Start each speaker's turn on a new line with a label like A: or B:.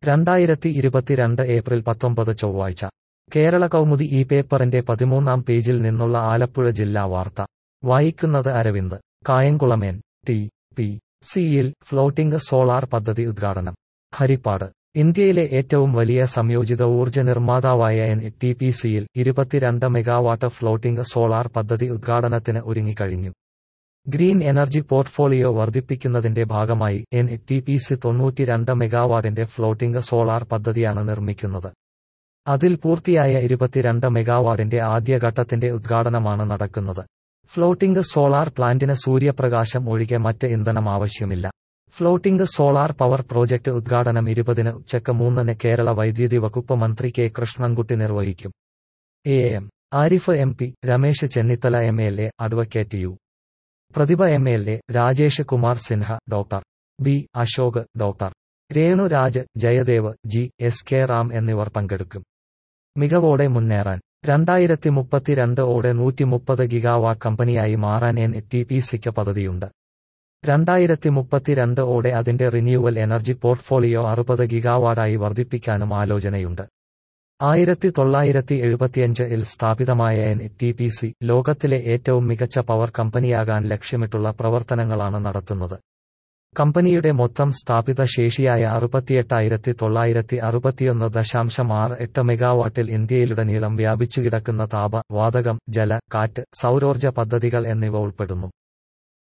A: രണ്ടായിരത്തി ഇരുപത്തിരണ്ട് ഏപ്രിൽ പത്തൊമ്പത് ചൊവ്വാഴ്ച കേരള കൗമുദി ഈ പേപ്പറിന്റെ പതിമൂന്നാം പേജിൽ നിന്നുള്ള ആലപ്പുഴ ജില്ലാ വാർത്ത വായിക്കുന്നത് അരവിന്ദ് കായംകുളമേൻ ടി പി സിയിൽ ഫ്ലോട്ടിംഗ് സോളാർ പദ്ധതി ഉദ്ഘാടനം ഹരിപ്പാട് ഇന്ത്യയിലെ ഏറ്റവും വലിയ സംയോജിത ഊർജ്ജ നിർമ്മാതാവായ എൻ ടി പി സിയിൽ ഇരുപത്തിരണ്ട് മെഗാവാട്ട് ഫ്ലോട്ടിംഗ് സോളാർ പദ്ധതി ഉദ്ഘാടനത്തിന് ഒരുങ്ങിക്കഴിഞ്ഞു ഗ്രീൻ എനർജി പോർട്ട്ഫോളിയോ വർദ്ധിപ്പിക്കുന്നതിന്റെ ഭാഗമായി എൻ ടി പി സി തൊണ്ണൂറ്റിരണ്ട് മെഗാവാട്ടിന്റെ ഫ്ലോട്ടിംഗ് സോളാർ പദ്ധതിയാണ് നിർമ്മിക്കുന്നത് അതിൽ പൂർത്തിയായ ഇരുപത്തിരണ്ട് മെഗാവാട്ടിന്റെ ആദ്യഘട്ടത്തിന്റെ ഉദ്ഘാടനമാണ് നടക്കുന്നത് ഫ്ലോട്ടിംഗ് സോളാർ പ്ലാന്റിന് സൂര്യപ്രകാശം ഒഴികെ മറ്റ് ഇന്ധനം ആവശ്യമില്ല ഫ്ലോട്ടിംഗ് സോളാർ പവർ പ്രോജക്ട് ഉദ്ഘാടനം ഇരുപതിന് ഉച്ചക്ക് മൂന്നിന് കേരള വൈദ്യുതി വകുപ്പ് മന്ത്രി കെ കൃഷ്ണൻകുട്ടി നിർവഹിക്കും A M Arif M P Ramesh Chennithala M L A advocate U Prathibha M L A Rajesh Kumar Sinha doctor B Ashok doctor Renuraj Jayadev G S K Ram എന്നിവർ പങ്കെടുക്കും മികവോടെ മുന്നേറാൻ രണ്ടായിരത്തി മുപ്പത്തിരണ്ട് ഓടെ നൂറ്റി മുപ്പത് ഗിഗാവാട്ട് കമ്പനിയായി മാറാൻ എൻ ടി പി സിക്ക് പദ്ധതിയുണ്ട് രണ്ടായിരത്തി മുപ്പത്തിരണ്ട് ഓടെ അതിന്റെ റിന്യൂവൽ എനർജി പോർട്ട്ഫോളിയോ അറുപത് ഗിഗാവാട്ടായി വർദ്ധിപ്പിക്കാനും ആലോചനയുണ്ട് ആയിരത്തി തൊള്ളായിരത്തി എഴുപത്തിയഞ്ചിൽ സ്ഥാപിതമായ എൻ ടി പി സി ലോകത്തിലെ ഏറ്റവും മികച്ച പവർ കമ്പനിയാകാൻ ലക്ഷ്യമിട്ടുള്ള പ്രവർത്തനങ്ങളാണ് നടത്തുന്നത് കമ്പനിയുടെ മൊത്തം സ്ഥാപിത ശേഷിയായ അറുപത്തിയെട്ടായിരത്തി തൊള്ളായിരത്തി അറുപത്തിയൊന്ന് ദശാംശം ആറ് എട്ട് മെഗാവാട്ടിൽ ഇന്ത്യയിലുടനീളം വ്യാപിച്ചുകിടക്കുന്ന താപ വാതകം ജല കാറ്റ് സൗരോർജ്ജ പദ്ധതികൾ എന്നിവ ഉൾപ്പെടുന്നു